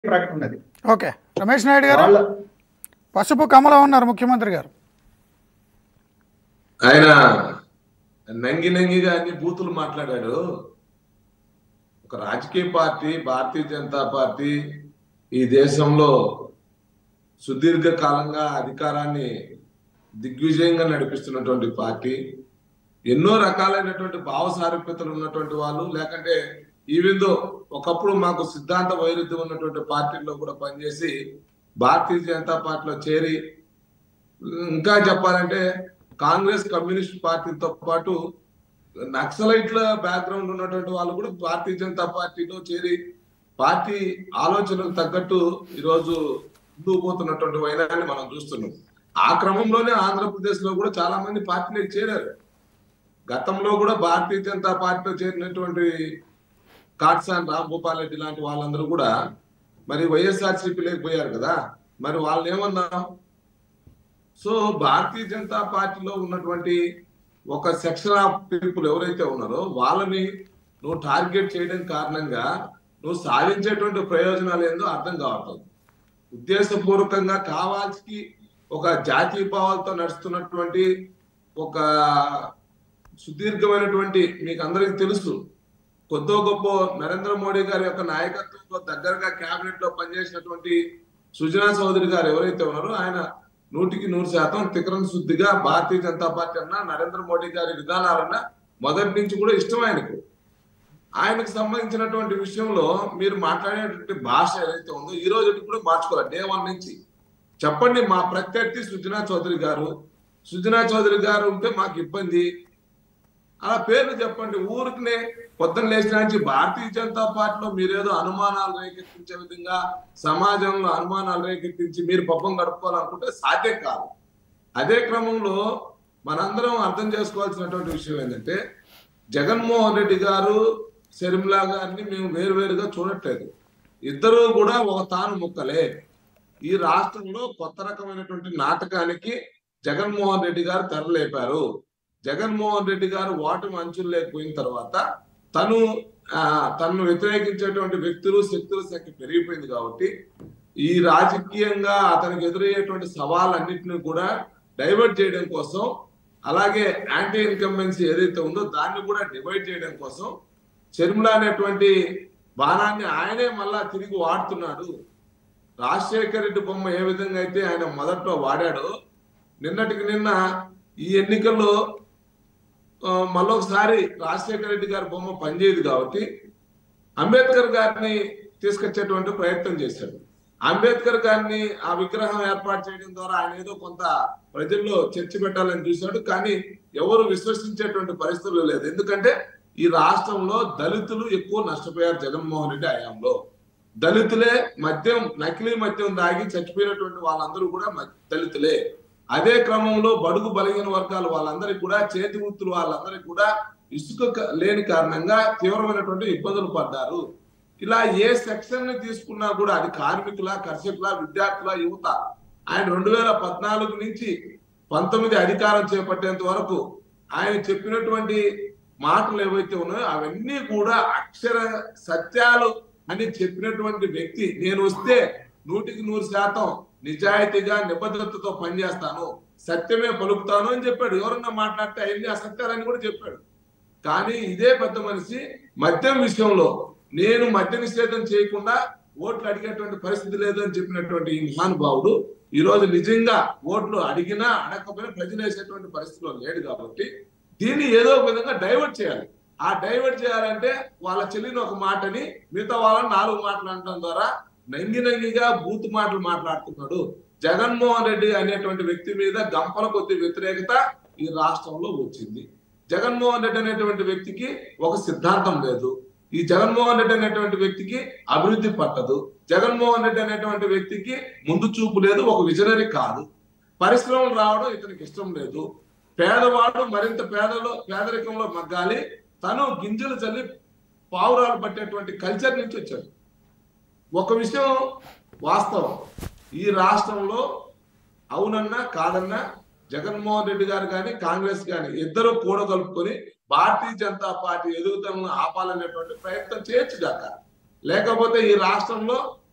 ప్రకటన ఉన్నది ఓకే రమేష్ నాయుడు గారు వాళ్ళ పసుపు కమలం ఉన్నారు ముఖ్యమంత్రి గారు ఆయన నంగి నంగిగా అన్ని బూతులు మాట్లాడాడు ఒక రాజకీయ పార్టీ భారతీయ జనతా పార్టీ ఈ దేశంలో సుదీర్ఘ కాలంగా అధికారాన్ని దిగ్విజయంగా నడిపిస్తున్నటువంటి పార్టీ ఎన్నో రకాలైనటువంటి భావ సారూప్యతలు ఉన్నటువంటి వాళ్ళు లేకంటే ఈవెందో ఒకప్పుడు మాకు సిద్ధాంత వైరుధ్యం ఉన్నటువంటి పార్టీల్లో కూడా పనిచేసి భారతీయ జనతా పార్టీలో చేరి ఇంకా చెప్పాలంటే కాంగ్రెస్ కమ్యూనిస్ట్ పార్టీతో పాటు నక్సలైట్ల బ్యాక్గ్రౌండ్ ఉన్నటువంటి వాళ్ళు కూడా భారతీయ జనతా పార్టీలో చేరి పార్టీ ఆలోచనకు తగ్గట్టు ఈరోజు ముందుకు పోతున్నటువంటి వైనాన్ని మనం చూస్తున్నాం ఆ క్రమంలోనే ఆంధ్రప్రదేశ్ లో కూడా చాలా మంది పార్టీలకు చేరారు గతంలో కూడా భారతీయ జనతా పార్టీలో చేరినటువంటి కాట్సాన్ రాంగోపాల్ రెడ్డి లాంటి వాళ్ళందరూ కూడా మరి వైఎస్ఆర్సీపీ లేకపోయారు కదా మరి వాళ్ళు ఏమన్నా సో భారతీయ జనతా పార్టీలో ఉన్నటువంటి ఒక సెక్షన్ ఆఫ్ పీపుల్ ఎవరైతే ఉన్నారో వాళ్ళని నువ్వు టార్గెట్ చేయడం కారణంగా నువ్వు సాధించేటువంటి ప్రయోజనాలు ఏందో అర్థం కావట్లేదు ఉద్దేశపూర్వకంగా కావాల్సి ఒక జాతీయ భావాలతో నడుస్తున్నటువంటి ఒక సుదీర్ఘమైనటువంటి మీకు అందరికీ తెలుసు కొద్దో గొప్ప నరేంద్ర మోడీ గారి యొక్క నాయకత్వంలో దగ్గరగా కేబినెట్ లో పనిచేసినటువంటి సుజనా చౌదరి గారు ఎవరైతే ఉన్నారో ఆయన నూటికి నూరు శాతం తికరణ శుద్ధిగా భారతీయ జనతా పార్టీ అన్నా నరేంద్ర మోడీ గారి విధానాలన్నా మొదటి నుంచి కూడా ఇష్టం ఆయనకు ఆయనకు సంబంధించినటువంటి విషయంలో మీరు మాట్లాడేటువంటి భాష ఏదైతే ఉందో ఈ రోజు కూడా మార్చుకోవాలి డే వన్ నుంచి చెప్పండి మా ప్రత్యర్థి సుజనా చౌదరి గారు సుజనా చౌదరి గారు ఉంటే మాకు ఇబ్బంది అలా పేర్లు చెప్పండి ఊరికనే పొద్దున్న లేచిన నుంచి భారతీయ జనతా పార్టీలో మీరేదో అనుమానాలు రేకెత్తించే విధంగా సమాజంలో అనుమానాలు రేకెత్తించి మీరు పబ్బం గడుపుకోవాలనుకుంటే సాధ్యం కాదు అదే క్రమంలో మనందరం అర్థం చేసుకోవాల్సినటువంటి విషయం ఏంటంటే జగన్మోహన్ రెడ్డి గారు శర్మిలా గారిని మేము వేరువేరుగా చూడట్లేదు ఇద్దరు కూడా ఒక తాను ముక్కలే ఈ రాష్ట్రంలో కొత్త రకమైనటువంటి నాటకానికి జగన్మోహన్ రెడ్డి గారు తెరలేపారు జగన్మోహన్ రెడ్డి గారు ఓటమి అంచులు లేకపోయిన తర్వాత తను ఆ, తనను వ్యతిరేకించేటువంటి వ్యక్తులు శక్తుల సంఖ్య పెరిగిపోయింది కాబట్టి ఈ రాజకీయంగా అతనికి ఎదురయ్యేటువంటి సవాలన్నింటినీ కూడా డైవర్ట్ చేయడం కోసం అలాగే యాంటీ ఇన్కంబెన్సీ ఏదైతే ఉందో దాన్ని కూడా డివైడ్ చేయడం కోసం షర్మిల అనేటువంటి బాణాన్ని ఆయనే మళ్ళా తిరిగి వాడుతున్నాడు రాజశేఖర రెడ్డి బొమ్మ ఏ విధంగా అయితే ఆయన మొదట్లో వాడాడో నిన్నటికి నిన్న ఈ ఎన్నికల్లో ఆ, మళ్ళొకసారి రాజశేఖర రెడ్డి గారి బొమ్మ పనిచేయదు కాబట్టి అంబేద్కర్ గారిని తీసుకొచ్చేటువంటి ప్రయత్నం చేశాడు అంబేద్కర్ గారిని ఆ విగ్రహం ఏర్పాటు చేయడం ద్వారా ఆయన ఏదో కొంత ప్రజల్లో చర్చ పెట్టాలని చూశాడు కానీ ఎవరు విశ్వసించేటువంటి పరిస్థితులు లేదు ఎందుకంటే ఈ రాష్ట్రంలో దళితులు ఎక్కువ నష్టపోయారు జగన్మోహన్ రెడ్డి హయాంలో దళితులే మద్యం నకిలీ మద్యం దాగి చచ్చిపోయినటువంటి వాళ్ళందరూ కూడా మ- దళితులే అదే క్రమంలో బడుగు బలహీన వర్గాలు వాళ్ళందరికీ కూడా చేతి వృత్తులు వాళ్ళందరికీ కూడా ఇసుక క- లేని కారణంగా తీవ్రమైనటువంటి ఇబ్బందులు పడ్డారు ఇలా ఏ సెక్షన్ ని తీసుకున్నా కూడా అది కార్మికుల కర్షకుల విద్యార్థుల యువత ఆయన రెండు వేల పద్నాలుగు నుంచి పంతొమ్మిది అధికారం చేపట్టేంత వరకు ఆయన చెప్పినటువంటి మాటలు ఏవైతే ఉన్నాయో అవన్నీ కూడా అక్షర సత్యాలు అని చెప్పినటువంటి వ్యక్తి నేను వస్తే నూటికి నూరు శాతం నిజాయితీగా నిబద్ధతతో పనిచేస్తాను సత్యమే పలుకుతాను అని చెప్పాడు ఎవరన్నా మాట్లాడితే అవన్నీ అసత్యాలని కూడా చెప్పాడు కానీ ఇదే పెద్ద మనిషి మద్యం విషయంలో నేను మద్య నిషేధం చేయకుండా ఓట్లు అడిగేటువంటి పరిస్థితి లేదు అని చెప్పినటువంటి ఈ మహానుభావుడు ఈ రోజు నిజంగా ఓట్లు అడిగినా అడగకపోయినా ప్రజలు వేసేటువంటి పరిస్థితిలో లేడు కాబట్టి దీన్ని ఏదో ఒక విధంగా డైవర్ట్ చేయాలి ఆ డైవర్ట్ చేయాలంటే వాళ్ళ చెల్లిని ఒక మాటని మిగతా వాళ్ళని నాలుగు మాటలు అనడం ద్వారా నంగి నంగిగా బూతు మాటలు మాట్లాడుతున్నాడు జగన్మోహన్ రెడ్డి అనేటువంటి వ్యక్తి మీద గంపల కొద్ది వ్యతిరేకత ఈ రాష్ట్రంలో వచ్చింది జగన్మోహన్ రెడ్డి అనేటువంటి వ్యక్తికి ఒక సిద్ధాంతం లేదు ఈ జగన్మోహన్ రెడ్డి అనేటువంటి వ్యక్తికి అభివృద్ధి పట్టదు జగన్మోహన్ రెడ్డి అనేటువంటి వ్యక్తికి ముందు చూపు లేదు ఒక విజనరీ కాదు పరిశ్రమలు రావడం ఇతనికి ఇష్టం లేదు పేదవాడు మరింత పేదలో పేదరికంలో మగ్గాలి తను గింజలు చల్లి పావురాలు పట్టేటువంటి కల్చర్ నుంచి వచ్చాడు ఒక విషయం వాస్తవం ఈ రాష్ట్రంలో అవునన్నా కాదన్నా జగన్మోహన్ రెడ్డి గారు కానీ కాంగ్రెస్ కానీ ఇద్దరు కూడగలుపుకొని భారతీయ జనతా పార్టీ ఎదుగుదలను ఆపాలనేటువంటి ప్రయత్నం చేయొచ్చు కాక లేకపోతే ఈ రాష్ట్రంలో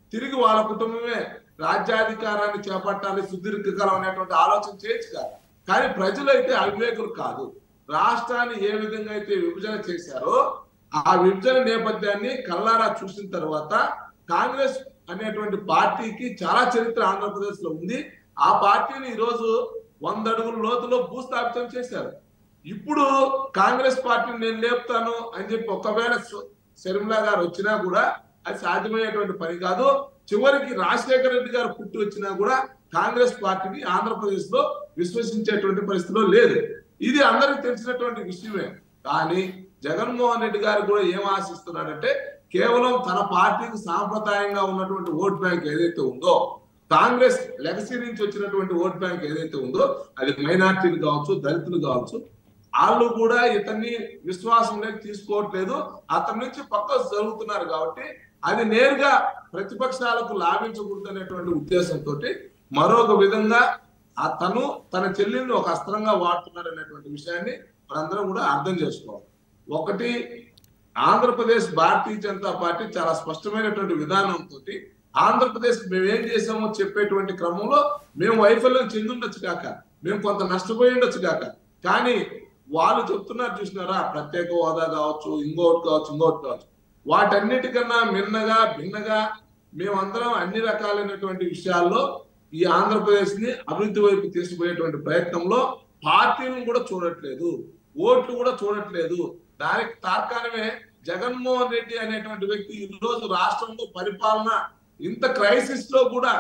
తిరిగి వాళ్ళ కుటుంబమే రాజ్యాధికారాన్ని చేపట్టాలి సుదీర్ఘకాలం అనేటువంటి ఆలోచన చేయొచ్చు కాదు కానీ ప్రజలైతే అవివేకులు కాదు రాష్ట్రాన్ని ఏ విధంగా అయితే విభజన చేశారో ఆ విభజన నేపథ్యాన్ని కల్లారా చూసిన తర్వాత కాంగ్రెస్ అనేటువంటి పార్టీకి చాలా చరిత్ర ఆంధ్రప్రదేశ్ లో ఉంది ఆ పార్టీని ఈరోజు వంద అడుగుల లోతులో భూస్థాపితం చేశారు ఇప్పుడు కాంగ్రెస్ పార్టీని నేను లేపుతాను అని చెప్పి ఒకవేళ సు- శర్మిలా గారు వచ్చినా కూడా అది సాధ్యమయ్యేటువంటి పని కాదు చివరికి రాజశేఖర రెడ్డి గారు పుట్టి వచ్చినా కూడా కాంగ్రెస్ పార్టీని ఆంధ్రప్రదేశ్ లో విశ్వసించేటువంటి పరిస్థితిలో లేదు ఇది అందరికి తెలిసినటువంటి విషయమే కానీ జగన్మోహన్ రెడ్డి గారు కూడా ఏం ఆశిస్తున్నాడంటే కేవలం తన పార్టీకి సాంప్రదాయంగా ఉన్నటువంటి ఓట్ బ్యాంక్ ఏదైతే ఉందో కాంగ్రెస్ లెగసీ నుంచి వచ్చినటువంటి ఓట్ బ్యాంక్ ఏదైతే ఉందో అది మైనార్టీలు కావచ్చు దళితులు కావచ్చు వాళ్ళు కూడా ఇతన్ని విశ్వాసంలోకి తీసుకోవట్లేదు అతని నుంచి పక్క జరుగుతున్నారు కాబట్టి అది నేరుగా ప్రతిపక్షాలకు లాభించకూడదు అనేటువంటి ఉద్దేశంతో మరొక విధంగా ఆ తను తన చెల్లిని ఒక అస్త్రంగా వాడుతున్నారు అనేటువంటి విషయాన్ని మనందరం కూడా అర్థం చేసుకోవాలి ఒకటి ఆంధ్రప్రదేశ్ భారతీయ జనతా పార్టీ చాలా స్పష్టమైనటువంటి విధానంతో ఆంధ్రప్రదేశ్ మేము ఏం చేసామో చెప్పేటువంటి క్రమంలో మేము వైఫల్యం చెందుండొచ్చు కాక మేము కొంత నష్టపోయి ఉండొచ్చు కాక కానీ వాళ్ళు చెప్తున్నారు చూసినారా ప్రత్యేక హోదా కావచ్చు ఇంకోటి కావచ్చు ఇంకోటి కావచ్చు వాటన్నిటికన్నా మిన్నగా భిన్నగా మేమందరం అన్ని రకాలైనటువంటి విషయాల్లో ఈ ఆంధ్రప్రదేశ్ ని అభివృద్ధి వైపు తీసుకుపోయేటువంటి ప్రయత్నంలో పార్టీలను కూడా చూడట్లేదు ఓట్లు కూడా చూడట్లేదు దానికి తార్కాణమే జగన్మోహన్ రెడ్డి అనేటువంటి వ్యక్తి ఈ రోజు రాష్ట్రంలో పరిపాలన ఇంత క్రైసిస్ లో కూడా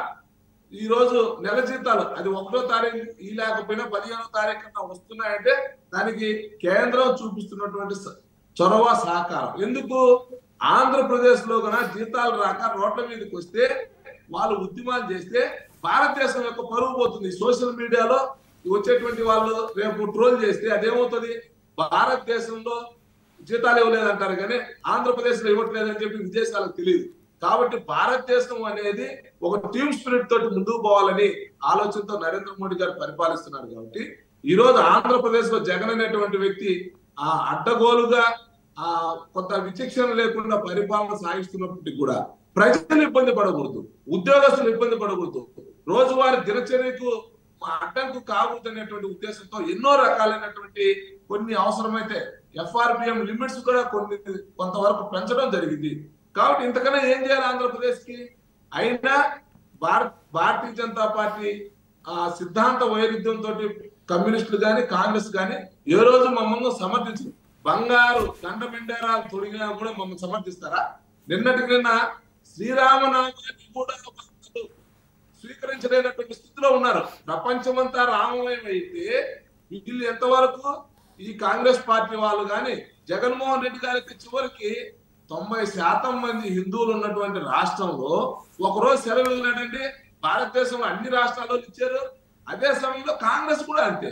ఈ రోజు నెల జీతాలు అది ఒకటో తారీఖు ఈ లేకపోయినా పదిహేనో తారీఖు కన్నా వస్తున్నాయంటే దానికి కేంద్రం చూపిస్తున్నటువంటి స- చొరవ సహకారం ఎందుకు ఆంధ్రప్రదేశ్ లో కన్నా జీతాలు రాక రోడ్ల మీదకి వస్తే వాళ్ళు ఉద్యమాలు చేస్తే భారతదేశం యొక్క పరువు పోతుంది సోషల్ మీడియాలో వచ్చేటువంటి వాళ్ళు రేపు ట్రోల్ చేస్తే అదేమవుతుంది భారతదేశంలో జీతాలు ఇవ్వలేదంటారు కానీ ఆంధ్రప్రదేశ్ లో ఇవ్వట్లేదని చెప్పి విదేశాలకు తెలియదు కాబట్టి భారతదేశం అనేది ఒక టీమ్ స్పిరిట్ తోటి ముందుకు పోవాలని ఆలోచనతో నరేంద్ర మోడీ గారు పరిపాలిస్తున్నారు కాబట్టి ఈ రోజు ఆంధ్రప్రదేశ్ లో జగన్ అనేటువంటి వ్యక్తి ఆ అడ్డగోలుగా ఆ కొంత విచక్షణ లేకుండా పరిపాలన సాగిస్తున్నప్పటికీ కూడా ప్రజలు ఇబ్బంది పడకూడదు ఉద్యోగస్తులు ఇబ్బంది పడకూడదు రోజువారీ దినచర్యకు అడ్డంకు కాకూడదు అనేటువంటి ఉద్దేశంతో ఎన్నో రకాలైనటువంటి కొన్ని అవసరమైతే ఎఫ్ఆర్బిఎం లిమిట్స్ కూడా కొన్ని కొంతవరకు పెంచడం జరిగింది కాబట్టి ఇంతకన్నా ఏం చేయాలి ఆంధ్రప్రదేశ్ కి అయినా భారత్ భారతీయ జనతా పార్టీ ఆ సిద్ధాంత వైరుధ్యంతో కమ్యూనిస్టులు గాని కాంగ్రెస్ గాని ఏ రోజు మమ్మల్ని సమర్థించు బంగారు దండ మెండేరాలు తొడిగినా కూడా మమ్మల్ని సమర్థిస్తారా నిన్నటికి నిన్న శ్రీరామనామాన్ని కూడా వాళ్ళు స్వీకరించలేనటువంటి స్థితిలో ఉన్నారు ప్రపంచమంతా రామమయం అయితే వీళ్ళు ఎంతవరకు ఈ కాంగ్రెస్ పార్టీ వాళ్ళు కానీ జగన్మోహన్ రెడ్డి గారికి చివరికి తొంభై శాతం మంది హిందువులు ఉన్నటువంటి రాష్ట్రంలో ఒకరోజు సెలవు వెళ్ళాడంటే భారతదేశంలో అన్ని రాష్ట్రాల్లో ఇచ్చారు అదే సమయంలో కాంగ్రెస్ కూడా అంతే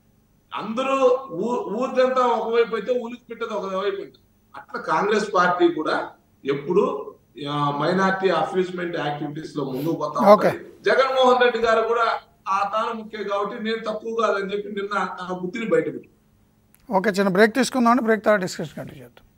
అందరూ ఊ ఊరిదంతా ఒకవైపు అయితే ఉలికి పెట్టేది ఒకవైపు ఉంటుంది అట్లా కాంగ్రెస్ పార్టీ కూడా ఎప్పుడు మైనార్టీ అఫ్యూజ్మెంట్ యాక్టివిటీస్ లో ముందుకు పోతా Okay. ఉంటుంది. జగన్మోహన్ రెడ్డి గారు కూడా ఆ తాను ముఖ్యం కాబట్టి నేను తక్కువ కాదని చెప్పి నిన్న తన బుద్ధిని బయటపెట్టారు ఓకే చిన్న బ్రేక్ తీసుకుందామండి బ్రేక్ తర్వాత డిస్కషన్ కంటిన్యూ చేద్దాం